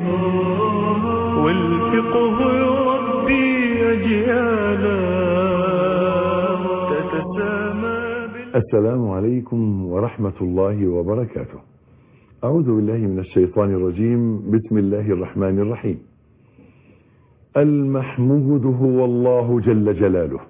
والفقه يربي أجيالا تتسامى بال- السلام عليكم ورحمة الله وبركاته أعوذ بالله من الشيطان الرجيم بسم الله الرحمن الرحيم المحمود هو الله جل جلاله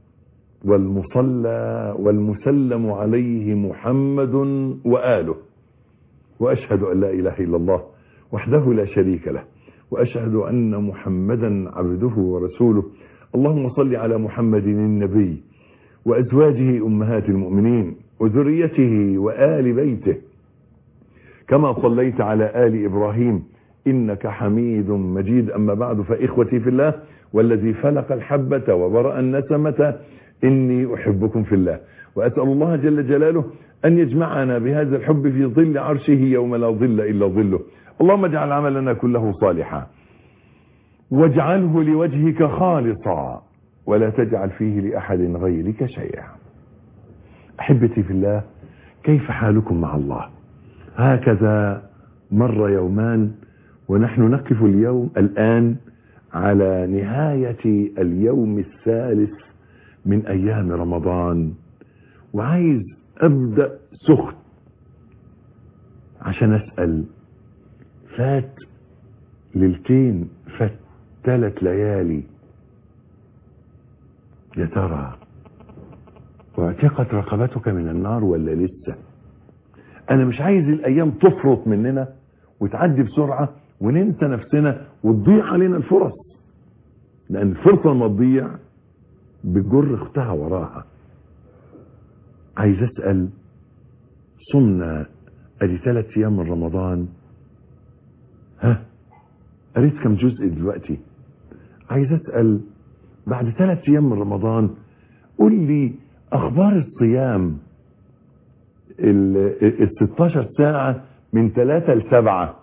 والمصلى والمسلم عليه محمد وآله وأشهد أن لا إله إلا الله وحده لا شريك له وأشهد أن محمدا عبده ورسوله اللهم صل على محمد النبي وأزواجه أمهات المؤمنين وذريته وآل بيته كما صليت على آل إبراهيم إنك حميد مجيد أما بعد فإخوتي في الله والذي فلق الحبة وبرأ النسمة إني أحبكم في الله وأسأل الله جل جلاله أن يجمعنا بهذا الحب في ظل عرشه يوم لا ظل إلا ظله اللهم اجعل عملنا كله صالحا واجعله لوجهك خالصا ولا تجعل فيه لأحد غيرك شيئا أحبتي في الله كيف حالكم مع الله هكذا مر يومان ونحن نقف اليوم الآن على نهاية اليوم الثالث من أيام رمضان وعايز أبدأ سخن عشان أسأل فات ليلتين فات ثلاث ليالي يا ترى واعتقت رقبتك من النار ولا لسه انا مش عايز الايام تفرط مننا وتعدي بسرعة وننسى نفسنا وتضيع علينا الفرص لان الفرصة لما تضيع بتجر اختها وراها عايز اسأل صمنا ادي ثلاث ايام من رمضان ها قريت كم جزء دلوقتي عايز اسأل بعد ثلاث ايام من رمضان قول لي اخبار الصيام ال 16 ساعة من 3 ل 7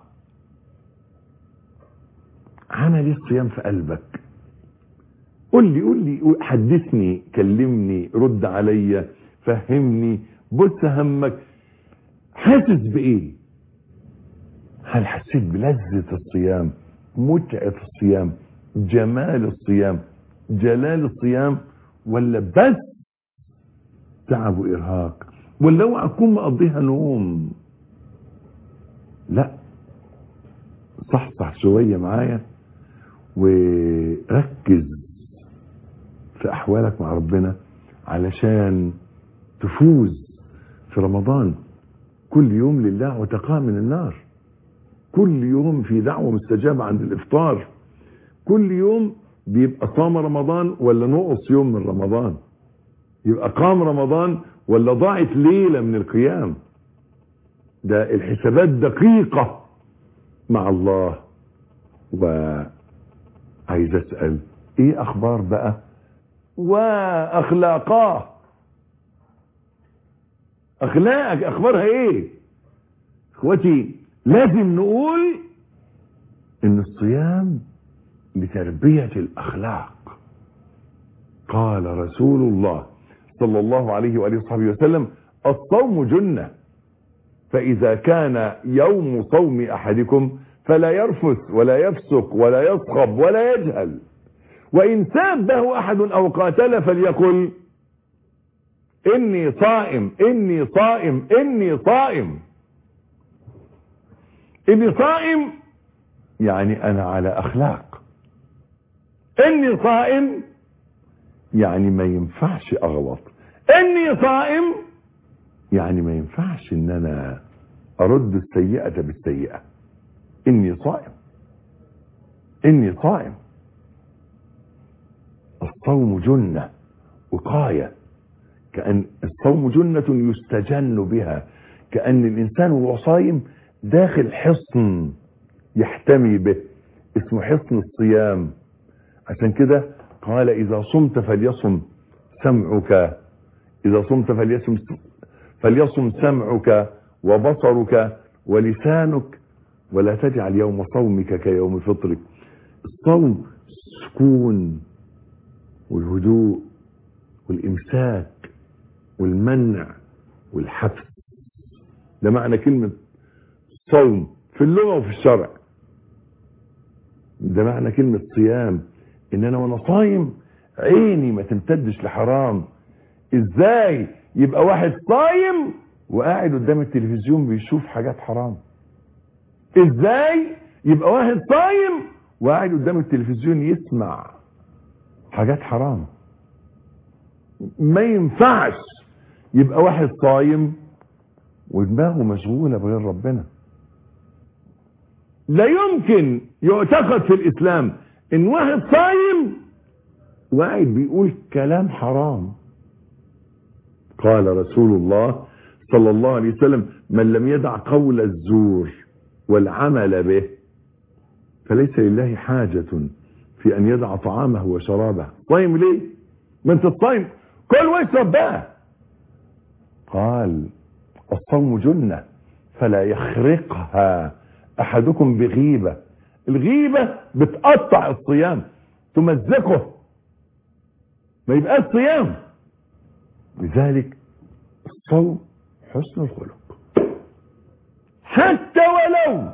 عمل ايه الصيام في قلبك قول لي قول لي حدثني كلمني رد عليا فهمني بص همك حاسس بايه هل حسيت بلذة الصيام متعة الصيام جمال الصيام جلال الصيام ولا بس تعب وارهاق ولا اوعى تكون مقضيها نوم لا صحصح شوية معايا وركز في احوالك مع ربنا علشان تفوز في رمضان كل يوم لله وتقاه من النار كل يوم في دعوة مستجابة عند الافطار كل يوم بيبقى صام رمضان ولا نقص يوم من رمضان يبقى قام رمضان ولا ضاعت ليلة من القيام ده الحسابات دقيقة مع الله وعايز اسأل ايه اخبار بقى واخلاقاه اخلاقك اخبارها ايه اخوتي لازم نقول ان الصيام لتربية الاخلاق قال رسول الله صلى الله عليه وآله وصحبه وسلم الصوم جنة فإذا كان يوم صوم أحدكم فلا يرفث ولا يفسق ولا يصخب ولا يجهل وإن سابه أحد أو قاتل فليقل إني صائم إني صائم إني صائم إني صائم يعني أنا على أخلاق إني صائم يعني ما ينفعش أغلط إني صائم يعني ما ينفعش إن أنا أرد السيئة بالسيئة إني صائم إني صائم الصوم جنة وقاية كأن الصوم جنة يستجن بها كأن الإنسان وهو صايم داخل حصن يحتمي به اسمه حصن الصيام عشان كده قال إذا صمت فليصم سمعك إذا صمت فليصم فليصم سمعك وبصرك ولسانك ولا تجعل يوم صومك كيوم فطرك الصوم السكون والهدوء والإمساك والمنع والحبس ده معنى كلمة صوم في اللغة وفي الشرع ده معنى كلمة صيام ان انا وانا صايم عيني ما تمتدش لحرام ازاي يبقى واحد صايم وقاعد قدام التلفزيون بيشوف حاجات حرام ازاي يبقى واحد صايم وقاعد قدام التلفزيون يسمع حاجات حرام ما ينفعش يبقى واحد صايم ودماغه مشغولة بغير ربنا لا يمكن يعتقد في الإسلام إن واحد صايم وقاعد بيقول كلام حرام قال رسول الله صلى الله عليه وسلم من لم يدع قول الزور والعمل به فليس لله حاجة في أن يدع طعامه وشرابه صايم ليه ما انت الصايم كل واشرب بقى قال الصوم جنة فلا يخرقها أحدكم بغيبة الغيبة بتقطع الصيام تمزقه ما يبقاش صيام لذلك الصوم حسن الخلق حتى ولو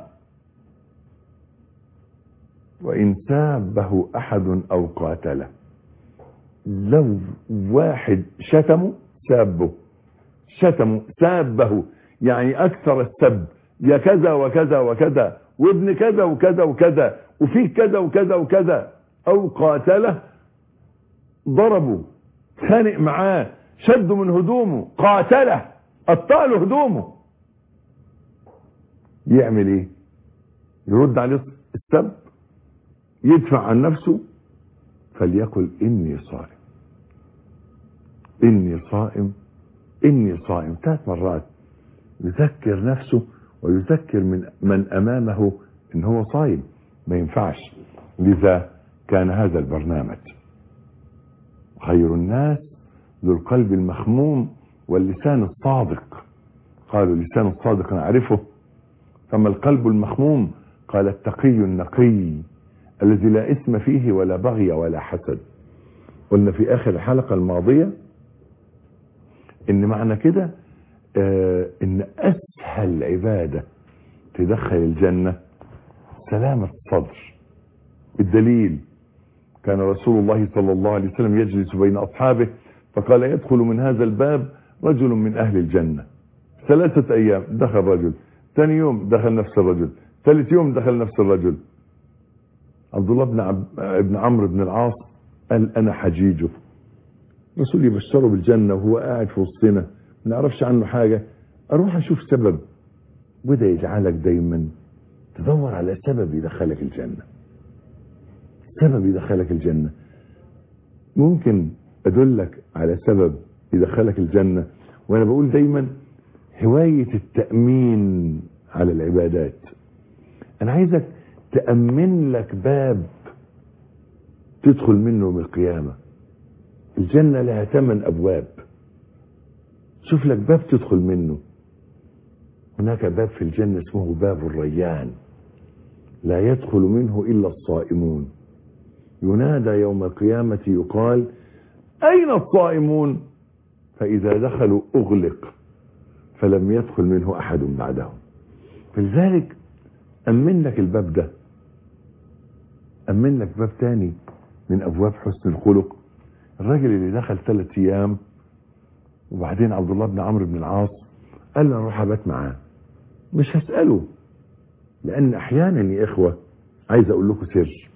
وإن سابه أحد أو قاتله لو واحد شتمه سابه شتمه سابه يعني أكثر السب يا كذا وكذا وكذا وابن كذا وكذا وكذا وفيه كذا وكذا وكذا أو قاتله ضربه خانق معاه شده من هدومه قاتله قطع له هدومه يعمل ايه يرد عليه السب يدفع عن نفسه فليقل اني صائم اني صائم اني صائم ثلاث مرات يذكر نفسه ويذكر من من امامه ان هو صايم ما ينفعش لذا كان هذا البرنامج خير الناس ذو القلب المخموم واللسان الصادق قالوا اللسان الصادق نعرفه فما القلب المخموم قال التقي النقي الذي لا اسم فيه ولا بغي ولا حسد قلنا في اخر الحلقة الماضية ان معنى كده آه ان اسهل عبادة تدخل الجنة سلامة الصدر الدليل كان رسول الله صلى الله عليه وسلم يجلس بين اصحابه فقال يدخل من هذا الباب رجل من اهل الجنة ثلاثة ايام دخل رجل ثاني يوم دخل نفس الرجل ثالث يوم دخل نفس الرجل عبد الله بن عب... ابن عمرو بن العاص قال انا حجيجه الرسول يبشره بالجنة وهو قاعد في وسطنا ما نعرفش عنه حاجة اروح اشوف سبب وده يجعلك دايما تدور على سبب يدخلك الجنة سبب يدخلك الجنة ممكن ادلك على سبب يدخلك الجنة وانا بقول دايما هواية التأمين على العبادات انا عايزك تأمن لك باب تدخل منه يوم القيامة الجنة لها ثمان ابواب شوف لك باب تدخل منه هناك باب في الجنة اسمه باب الريان لا يدخل منه الا الصائمون ينادى يوم القيامة يقال اين الصائمون فاذا دخلوا اغلق فلم يدخل منه احد بعدهم فلذلك امن لك الباب ده امن لك باب تاني من ابواب حسن الخلق الراجل اللي دخل ثلاث ايام وبعدين عبد الله بن عمرو بن العاص قال له اروح ابات معاه مش هساله لان احيانا يا اخوه عايز اقول لكم سر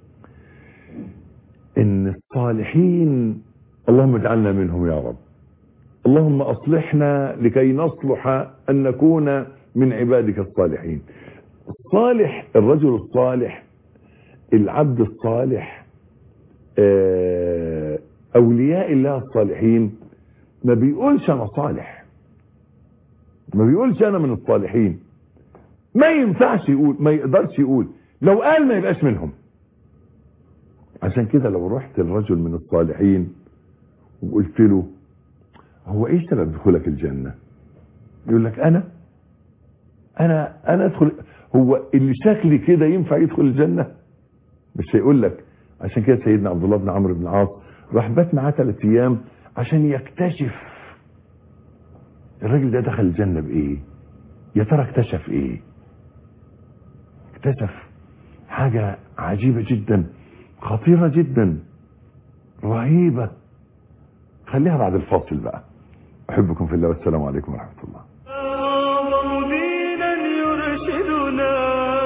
ان الصالحين اللهم اجعلنا منهم يا رب اللهم اصلحنا لكي نصلح ان نكون من عبادك الصالحين الصالح الرجل الصالح العبد الصالح اولياء الله الصالحين ما بيقولش انا صالح ما بيقولش انا من الصالحين ما ينفعش يقول ما يقدرش يقول لو قال ما يبقاش منهم عشان كده لو رحت الرجل من الصالحين وقلت له هو ايه سبب دخولك الجنة يقول لك انا انا انا ادخل هو اللي شكلي كده ينفع يدخل الجنة مش هيقول لك عشان كده سيدنا عبد الله بن عمرو بن العاص راح بات معاه ثلاث ايام عشان يكتشف الراجل ده دخل الجنة بايه يا ترى اكتشف ايه اكتشف حاجة عجيبة جدا خطيرة جدا رهيبة خليها بعد الفاصل بقى أحبكم في الله والسلام عليكم ورحمة الله أعظم دينا يرشدنا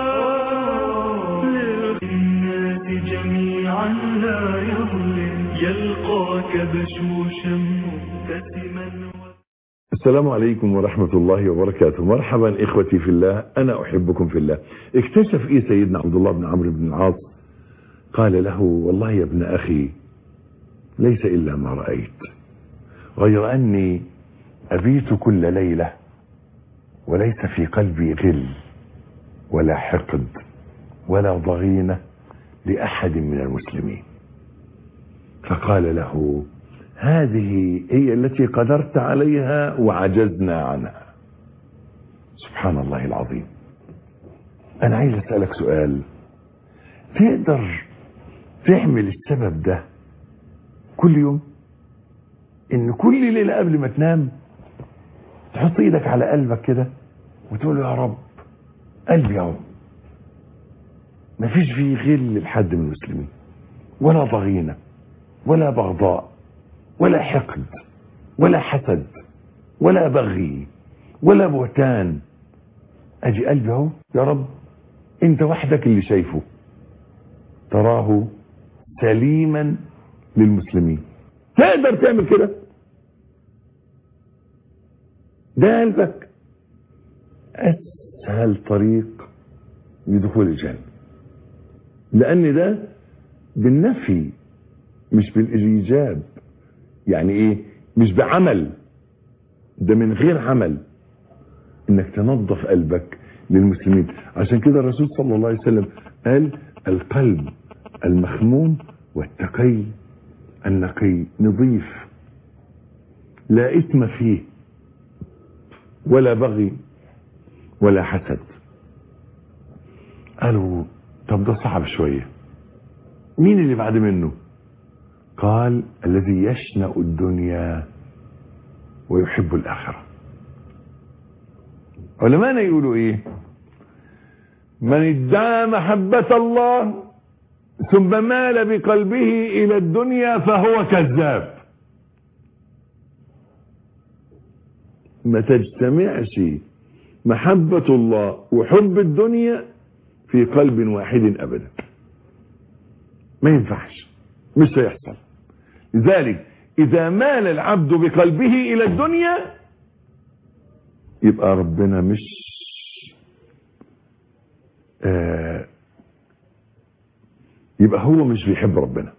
للناس جميعا لا يظلم يلقاك بشوشا مبتسما السلام عليكم ورحمة الله وبركاته مرحبا إخوتي في الله أنا أحبكم في الله اكتشف إيه سيدنا عبد الله بن عمرو بن العاص قال له والله يا ابن أخي ليس إلا ما رأيت غير أني أبيت كل ليلة وليس في قلبي غل ولا حقد ولا ضغينة لأحد من المسلمين فقال له هذه هي التي قدرت عليها وعجزنا عنها سبحان الله العظيم أنا عايز أسألك سؤال تقدر تعمل السبب ده كل يوم ان كل ليلة قبل ما تنام تحط ايدك على قلبك كده وتقول له يا رب قلبي اهو مفيش فيه غل لحد من المسلمين ولا ضغينة ولا بغضاء ولا حقد ولا حسد ولا بغي ولا بهتان اجي قلبي اهو يا رب انت وحدك اللي شايفه تراه سليما للمسلمين تقدر تعمل كده ده قلبك اسهل طريق لدخول الجنة لان ده بالنفي مش بالايجاب يعني ايه مش بعمل ده من غير عمل انك تنظف قلبك للمسلمين عشان كده الرسول صلى الله عليه وسلم قال القلب المخموم والتقي النقي نظيف لا إثم فيه ولا بغي ولا حسد قالوا طب ده صعب شوية مين اللي بعد منه قال الذي يشنأ الدنيا ويحب الآخرة علماءنا يقولوا ايه من ادعى محبة الله ثم مال بقلبه الى الدنيا فهو كذاب ما تجتمعش محبة الله وحب الدنيا في قلب واحد ابدا ما ينفعش مش هيحصل لذلك اذا مال العبد بقلبه الى الدنيا يبقى ربنا مش آه يبقى هو مش بيحب ربنا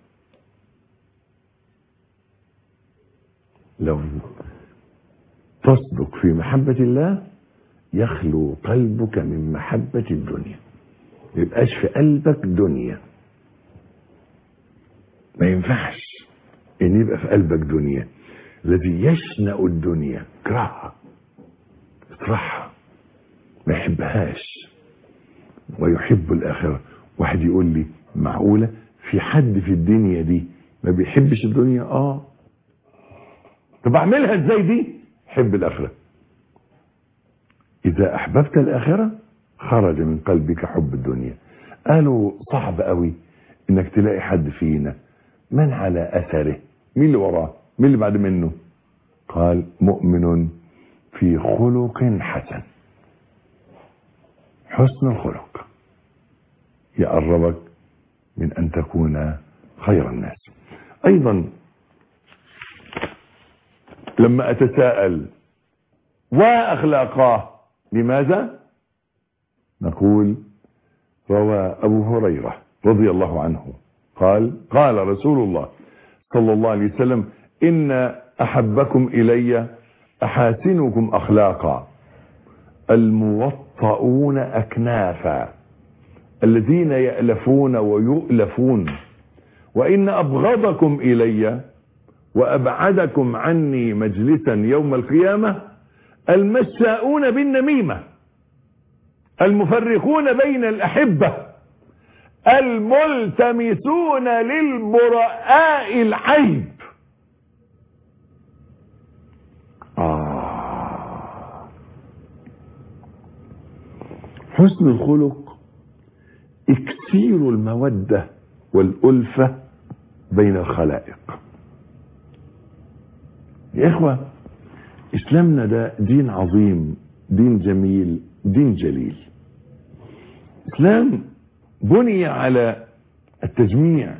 لو تصدق في محبة الله يخلو قلبك من محبة الدنيا يبقاش في قلبك دنيا ما ينفعش ان يبقى في قلبك دنيا الذي يشنأ الدنيا كرهها يكرهها ما يحبهاش ويحب الآخرة واحد يقول لي معقولة في حد في الدنيا دي ما بيحبش الدنيا اه طب اعملها ازاي دي حب الآخرة إذا أحببت الآخرة خرج من قلبك حب الدنيا قالوا صعب قوي انك تلاقي حد فينا من على أثره مين اللي وراه مين اللي بعد منه قال مؤمن في خلق حسن حسن الخلق يقربك من أن تكون خير الناس أيضا لما أتساءل وأخلاقاه لماذا نقول روى أبو هريرة رضي الله عنه قال قال رسول الله صلى الله عليه وسلم إن أحبكم إلي أحاسنكم أخلاقا الموطؤون أكنافا الذين يألفون ويؤلفون وإن أبغضكم إلي وأبعدكم عني مجلسا يوم القيامة المساؤون بالنميمة المفرقون بين الأحبة الملتمسون للبراء العيب آه. حسن الخلق اكسير المودة والألفة بين الخلائق يا إخوة إسلامنا ده دين عظيم دين جميل دين جليل إسلام بني على التجميع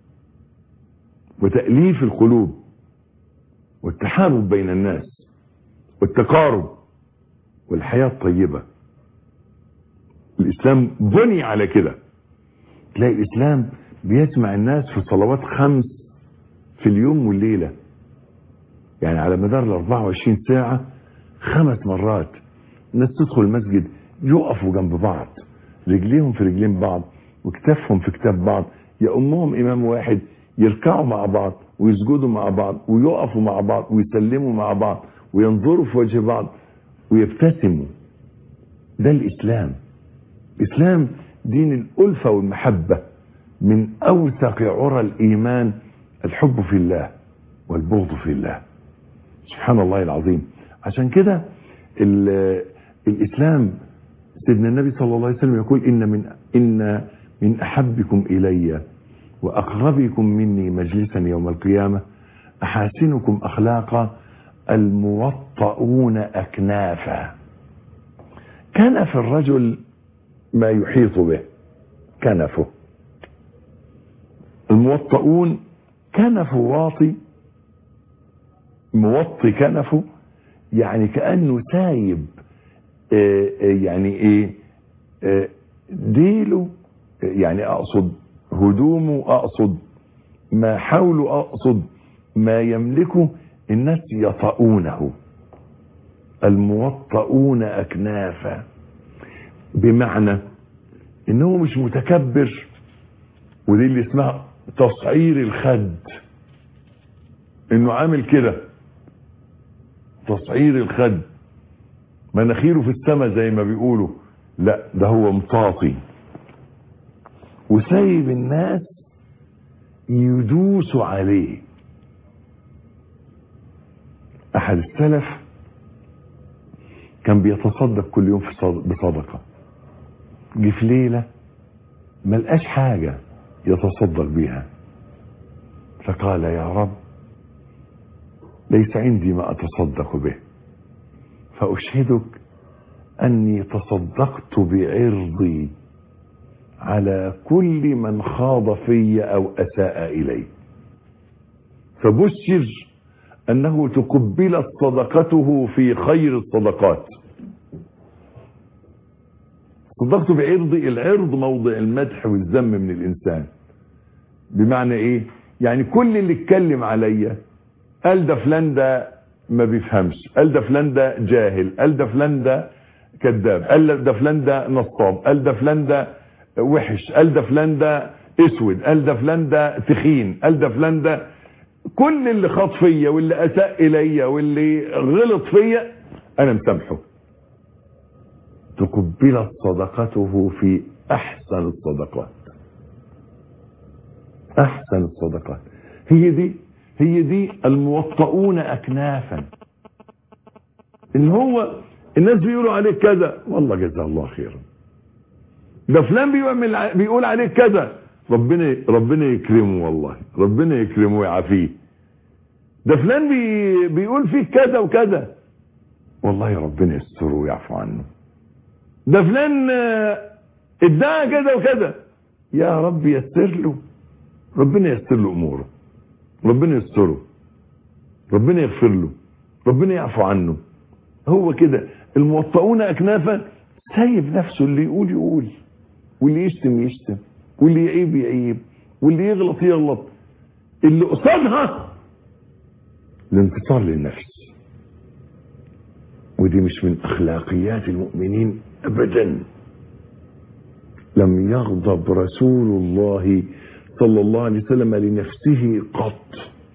وتأليف القلوب والتحارب بين الناس والتقارب والحياة الطيبة الإسلام بني على كده تلاقي الإسلام بيجمع الناس في صلوات خمس في اليوم والليلة يعني على مدار ال 24 ساعة خمس مرات الناس تدخل المسجد يقفوا جنب بعض رجليهم في رجلين بعض وكتافهم في كتاف بعض يأمهم إمام واحد يركعوا مع بعض ويسجدوا مع بعض ويقفوا مع بعض ويسلموا مع بعض وينظروا في وجه بعض ويبتسموا ده الإسلام الإسلام دين الألفة والمحبة من أوثق عرى الإيمان الحب في الله والبغض في الله سبحان الله العظيم عشان كده الإسلام سيدنا النبي صلى الله عليه وسلم يقول إن من إن من أحبكم إلي وأقربكم مني مجلسا يوم القيامة أحاسنكم أخلاقا الموطؤون أكنافا كان في الرجل ما يحيط به كنفه الموطؤون كنف واطي موطي كنفه يعني كأنه سايب آه يعني ايه آه ديله يعني اقصد هدومه اقصد ما حوله اقصد ما يملكه الناس يطؤونه الموطؤون اكنافا بمعنى انه مش متكبر ودي اللي اسمها تصعير الخد انه عامل كده تصعير الخد مناخيره في السماء زي ما بيقولوا لا ده هو مطاطي وسايب الناس يدوسوا عليه احد السلف كان بيتصدق كل يوم بصدقة جه في ليلة ملقاش حاجة يتصدق بيها فقال يا رب ليس عندي ما أتصدق به فأشهدك أني تصدقت بعرضي على كل من خاض في أو أساء إلي فبشر أنه تقبلت صدقته في خير الصدقات صدقت بعرضي العرض موضع المدح والذم من الإنسان بمعنى إيه يعني كل اللي اتكلم عليا قال ده فلان ده ما بيفهمش قال ده فلان ده جاهل قال ده فلان ده كذاب قال ده فلان ده نصاب قال ده فلان ده وحش قال ده فلان ده اسود قال ده فلان ده تخين قال ده فلان ده كل اللي خاط فيا واللي اساء الي واللي غلط فيا انا مسامحه تقبلت صدقته في احسن الصدقات احسن الصدقات هي دي هي دي الموطؤون اكنافا ان هو الناس بيقولوا عليك كذا والله جزاه الله خيرا ده فلان بيعمل بيقول عليك كذا ربنا ربنا يكرمه والله ربنا يكرمه ويعافيه ده فلان بي بيقول فيك كذا وكذا والله ربنا يستره ويعفو عنه ده فلان ادعى كذا وكذا يا رب يسر له ربنا يسر له اموره ربنا يستره ربنا يغفر له ربنا يعفو عنه هو كده الموطئون اكنافا سايب نفسه اللي يقول يقول واللي يشتم يشتم واللي يعيب يعيب واللي يغلط يغلط اللي قصادها الانتصار للنفس ودي مش من اخلاقيات المؤمنين ابدا لم يغضب رسول الله صلى الله عليه وسلم لنفسه قط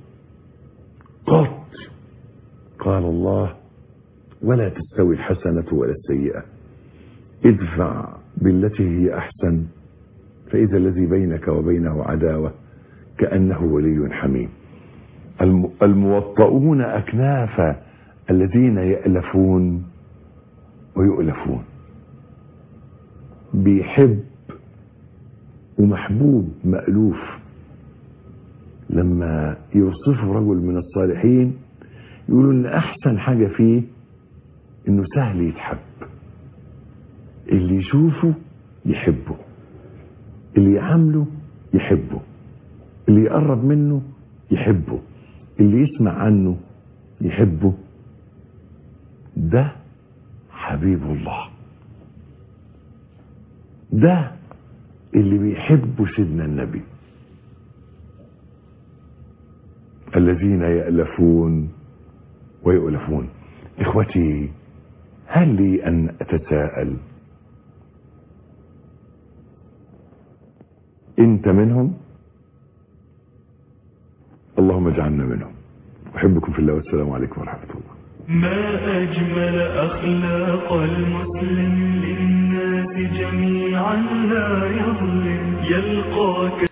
قط قال الله ولا تستوي الحسنة ولا السيئة ادفع بالتي هي أحسن فإذا الذي بينك وبينه عداوة كأنه ولي حميم الموطؤون أكنافا الذين يألفون ويؤلفون بيحب ومحبوب مألوف لما يوصفه رجل من الصالحين يقولوا ان احسن حاجة فيه انه سهل يتحب اللي يشوفه يحبه اللي يعامله يحبه اللي يقرب منه يحبه اللي يسمع عنه يحبه ده حبيب الله ده اللي بيحبوا سيدنا النبي الذين يألفون ويؤلفون إخوتي هل لي أن أتساءل أنت منهم اللهم اجعلنا منهم أحبكم في الله والسلام عليكم ورحمة الله ما أجمل أخلاق المسلم للناس جميعا لا يظلم يلقاك